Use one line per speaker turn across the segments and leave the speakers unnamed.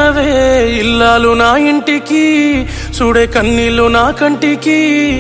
ఏడున్నవే ఇల్లాలు నా ఇంటికి చూడే కన్నీళ్ళు నా కంటికి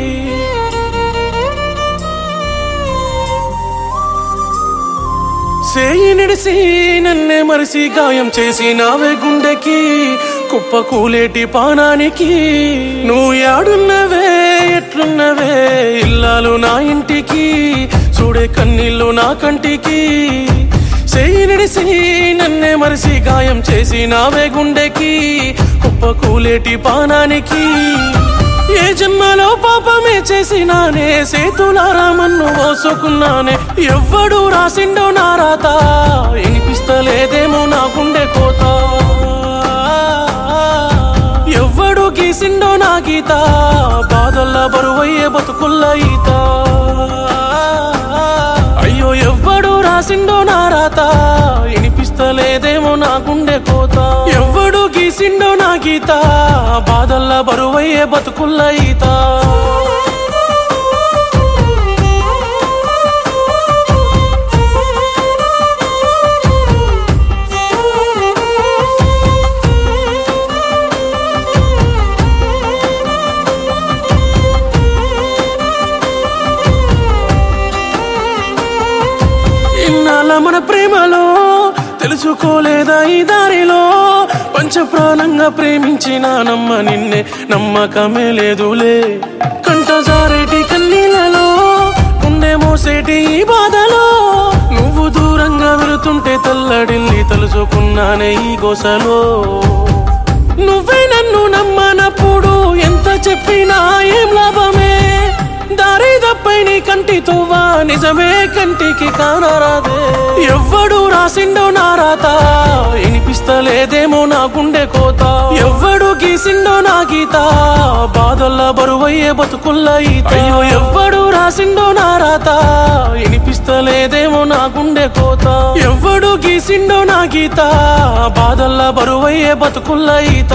సేయి నిడిసి నన్నే మరిసి గాయం చేసి నావే గుండెకి కుప్ప కూలేటి పానానికి నువ్వు యాడున్నవే ఎట్లున్నవే ఇల్లాలు నా ఇంటికి చూడే కన్నీళ్ళు నా కంటికి సేయి నిడిసి నన్నే మరిసి గాయం చేసి నావే గుండెకి కుప్ప కూలేటి పానానికి ఏ జన్మలో పాపమే చేసినానే సేతులారా మన్ను మోసుకున్నానే ఎవ్వడు రాసిండో నా రాత వినిపిస్తలేదేమో నా గుండె కోత ఎవ్వడు గీసిండో నా గీత బాధల్ల బరువయ్యే బతుకుల్ల ఈత అయ్యో ఎవ్వడు రాసిండో నా రాత వినిపిస్తలేదేమో నా గుండె కోత ఎవ్వడు గీసిండో నా గీత బాధల్ల బరువయ్యే బతుకుల్ల ఈత ఇన్నాళ్ళ మన ప్రేమలో తెలుసుకోలేదా ఈ దారిలో పంచప్రాణంగా ప్రేమించిన నమ్మ నిన్నే నమ్మకమే లేదులే కంట జారేటి కన్నీళ్ళలో గుండె మోసేటి ఈ బాధలో నువ్వు దూరంగా వెళుతుంటే తల్లడిల్లి తలుచుకున్నానే ఈ గోసలో నువ్వే నన్ను నమ్మనప్పుడు ఎంత చెప్పినా ఏం లాభమే దారి తప్పై నీ కంటి తువ్వా నిజమే కంటికి కానరాదే ఎవ్వడు రాసిండో నా రాత వినిపిస్తలేదేమో నా గుండె కోత ఎవ్వడు గీసిండో నా గీత బాధల్ల బరువయ్యే బతుకుల్ల ఈత అయ్యో ఎవ్వడు రాసిండో నా రాత వినిపిస్తలేదేమో నా గుండె కోత ఎవ్వడు గీసిండో నా గీత బాధల్ల బరువయ్యే బతుకుల్ల ఈత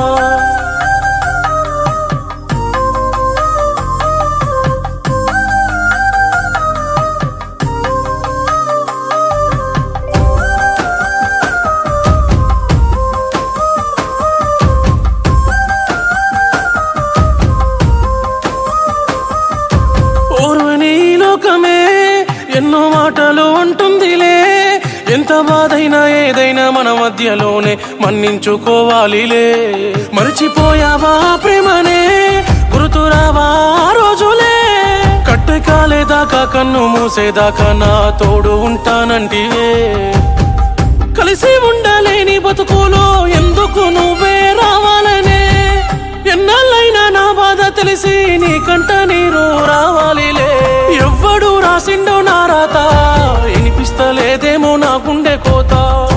ఓర్వని ఈ లోకమే ఎన్నో మాటలు అంటుందిలే ఎంత బాధైనా ఏదైనా మన మధ్యలోనే మన్నించుకోవాలిలే మర్చిపోయావా ఆ ప్రేమనే గుర్తురావా ఆ రోజులే కట్టె కాలేదాకా కన్ను మూసేదాకా నా తోడు ఉంటానంటివే కలిసి ఉండలేని బతుకులో ఎందుకు నువ్వే రావాలనే ఎన్నాళ్ళైనా నా బాధ తెలిసి నీ కంట నీరు రావాలిలే ఎవ్వడు రాసిండో నా రాత వినిపిస్తలేదేమో నా గుండె కోత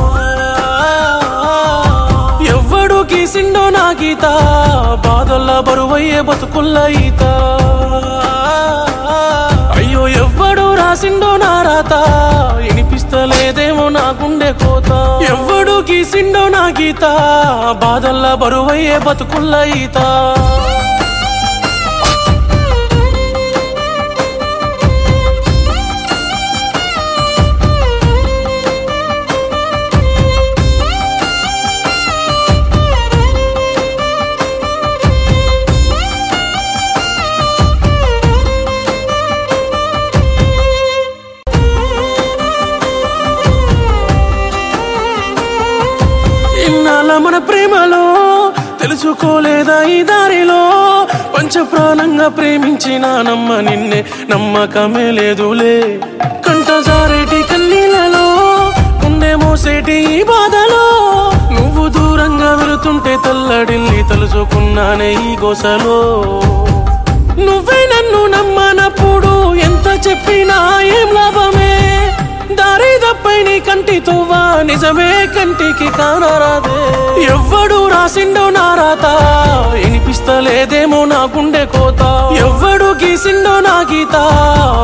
ఎవ్వడు గీసిండో నా గీత బాధల్ల బరువయ్యే బతుకుల్ల ఈత అయ్యో ఎవ్వడు రాసిండో నా రాత వినిపిస్తలేదేమో నా గుండె కోత ఎవ్వడు గీసిండో నా గీత బాధల్ల బరువయ్యే బతుకుల్ల ఈత ఇన్నాళ్ళ మన ప్రేమలో తెలుసుకోలేదా ఈ దారిలో పంచప్రాణంగా ప్రేమించిన నమ్మ నిన్నే నమ్మకమే లేదులే కంట జారేటి కన్నీళ్ళలో గుండె మోసేటి ఈ బాధలో నువ్వు దూరంగా వెళుతుంటే తల్లడిల్లి తలుచుకున్నానే ఈ గోసలో నువ్వే నన్ను నమ్మనప్పుడు ఎంత చెప్పినా ఏం లాభమే దారి తప్పై నీ కంటి తువ్వా నిజమే కంటికి కానరాదే ఎవ్వడు రాసిండో నా రాత వినిపిస్తలేదేమో నా గుండె కోత ఎవ్వడు గీసిండో నా గీత